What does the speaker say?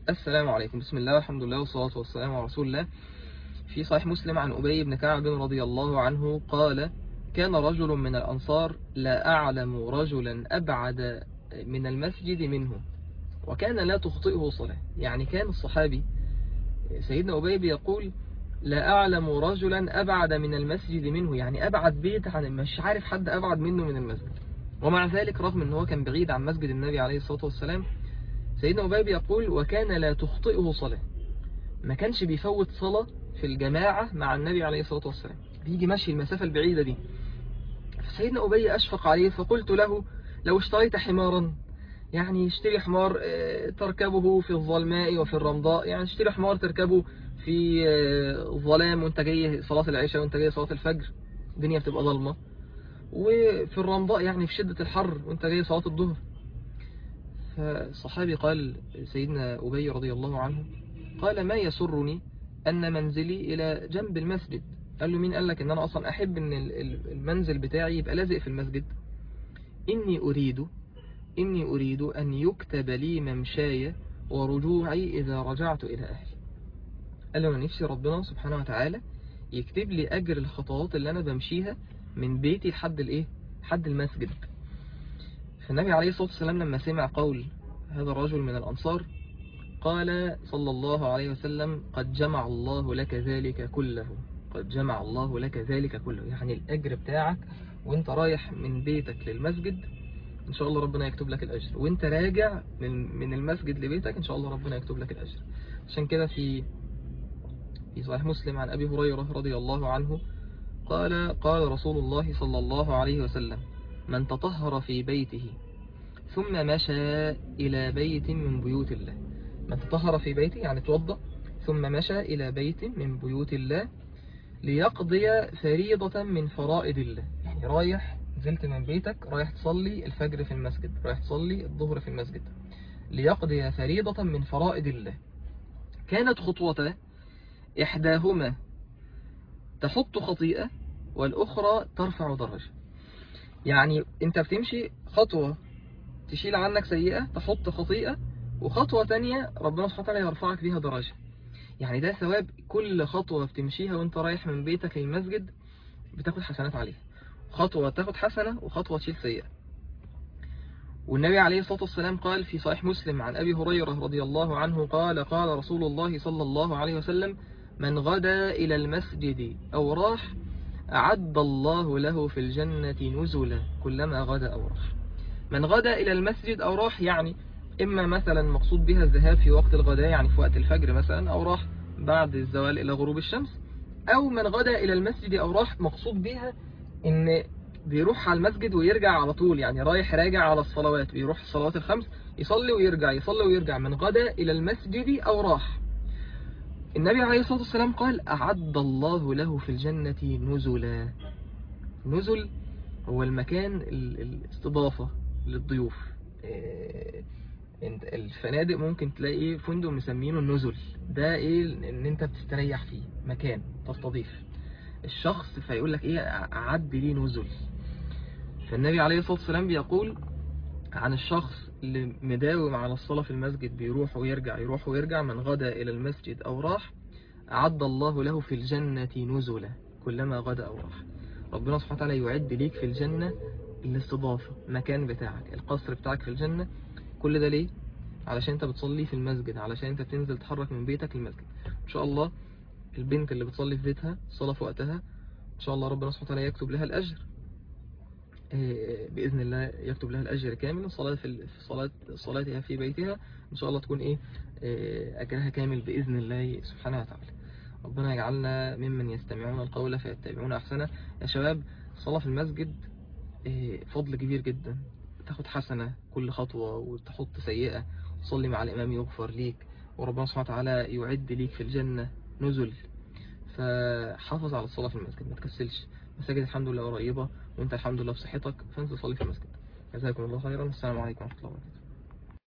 السلام عليكم بسم الله والحمد لله والصلاة والسلام على رسول الله في صحيح مسلم عن أبي بن كعب رضي الله عنه قال كان رجل من الأنصار لا أعلم رجلا أبعد من المسجد منه وكان لا تخطئه صلاة يعني كان الصحابي سيدنا أبي بيقول لا أعلم رجلا أبعد من المسجد منه يعني أبعد بيت عن مش عارف حد أبعد منه من المسجد ومع ذلك رغم أنه كان بعيد عن مسجد النبي عليه الصلاة والسلام سيدنا أبي يقول وكان لا تخطئه صلاة ما كانش بيفوت صلاة في الجماعة مع النبي عليه الصلاة والسلام بيجي ماشي المسافة البعيدة دي فسيدنا أبي أشفق عليه فقلت له لو اشتريت حمارا يعني اشتري حمار تركبه في الظلماء وفي الرمضاء يعني اشتري حمار تركبه في ظلام وانت جاي صلاة العشاء وانت جاي صلاة الفجر الدنيا بتبقى ظلمة وفي الرمضاء يعني في شدة الحر وانت جاي صلاة الظهر فالصحابي قال سيدنا أبي رضي الله عنه قال ما يسرني أن منزلي إلى جنب المسجد قال له مين قال لك أن أنا أصلا أحب أن المنزل بتاعي يبقى لازق في المسجد إني أريد إني أريد أن يكتب لي ممشاي ورجوعي إذا رجعت إلى أهلي قال له أنا نفسي ربنا سبحانه وتعالى يكتب لي أجر الخطوات اللي أنا بمشيها من بيتي لحد الإيه لحد المسجد فالنبي عليه الصلاة والسلام لما سمع قول هذا الرجل من الأنصار قال صلى الله عليه وسلم قد جمع الله لك ذلك كله قد جمع الله لك ذلك كله يعني الأجر بتاعك وانت رايح من بيتك للمسجد إن شاء الله ربنا يكتب لك الأجر وانت راجع من, من المسجد لبيتك إن شاء الله ربنا يكتب لك الأجر عشان كده في في صحيح مسلم عن أبي هريرة رضي الله عنه قال قال رسول الله صلى الله عليه وسلم من تطهر في بيته ثم مشى إلى بيت من بيوت الله من تطهر في بيته يعني توضأ ثم مشى إلى بيت من بيوت الله ليقضي فريضة من فرائض الله يعني رايح نزلت من بيتك رايح تصلي الفجر في المسجد رايح تصلي الظهر في المسجد ليقضي فريضة من فرائض الله كانت خطوة إحداهما تحط خطيئة والأخرى ترفع درجة يعني انت بتمشي خطوة تشيل عنك سيئة تحط خطيئة وخطوة تانية ربنا سبحانه وتعالى يرفعك بيها درجة يعني ده ثواب كل خطوة بتمشيها وانت رايح من بيتك للمسجد بتاخد حسنات عليها خطوة تاخد حسنة وخطوة تشيل سيئة والنبي عليه الصلاة والسلام قال في صحيح مسلم عن أبي هريرة رضي الله عنه قال قال رسول الله صلى الله عليه وسلم من غدا إلى المسجد أو راح أعد الله له في الجنة نزلا كلما غدا أو راح من غدا إلى المسجد أو راح يعني إما مثلا مقصود بها الذهاب في وقت الغداء يعني في وقت الفجر مثلا أو راح بعد الزوال إلى غروب الشمس أو من غدا إلى المسجد أو راح مقصود بها إن بيروح على المسجد ويرجع على طول يعني رايح راجع على الصلوات بيروح الصلوات الخمس يصلي ويرجع يصلي ويرجع من غدا إلى المسجد أو راح النبي عليه الصلاة والسلام قال أعد الله له في الجنة نزلا نزل هو المكان الاستضافة للضيوف الفنادق ممكن تلاقي فندق مسمينه النزل ده ايه ان انت بتستريح فيه مكان تستضيف الشخص فيقول لك ايه اعد لي نزل فالنبي عليه الصلاة والسلام بيقول عن الشخص اللي مداوم على الصلاة في المسجد بيروح ويرجع يروح ويرجع من غدا إلى المسجد أو راح أعد الله له في الجنة نزلا كلما غدا أو راح ربنا سبحانه وتعالى يعد ليك في الجنة الاستضافة مكان بتاعك القصر بتاعك في الجنة كل ده ليه؟ علشان انت بتصلي في المسجد علشان انت بتنزل تحرك من بيتك للمسجد ان شاء الله البنت اللي بتصلي في بيتها الصلاة في وقتها ان شاء الله ربنا سبحانه وتعالى يكتب لها الأجر بإذن الله يكتب لها الأجر كامل الصلاة في صلاة صلاتها في بيتها إن شاء الله تكون إيه أجرها كامل بإذن الله سبحانه وتعالى ربنا يجعلنا ممن يستمعون القول فيتبعون أحسنه يا شباب الصلاة في المسجد فضل كبير جدا تاخد حسنة كل خطوة وتحط سيئة تصلي مع الإمام يغفر ليك وربنا سبحانه وتعالى يعد ليك في الجنة نزل فحافظ على الصلاة في المسجد ما تكسلش مساجد الحمد لله قريبة وانت الحمد لله بصحتك فانت تصلي في المسجد جزاكم الله خيرا السلام عليكم ورحمة الله وبركاته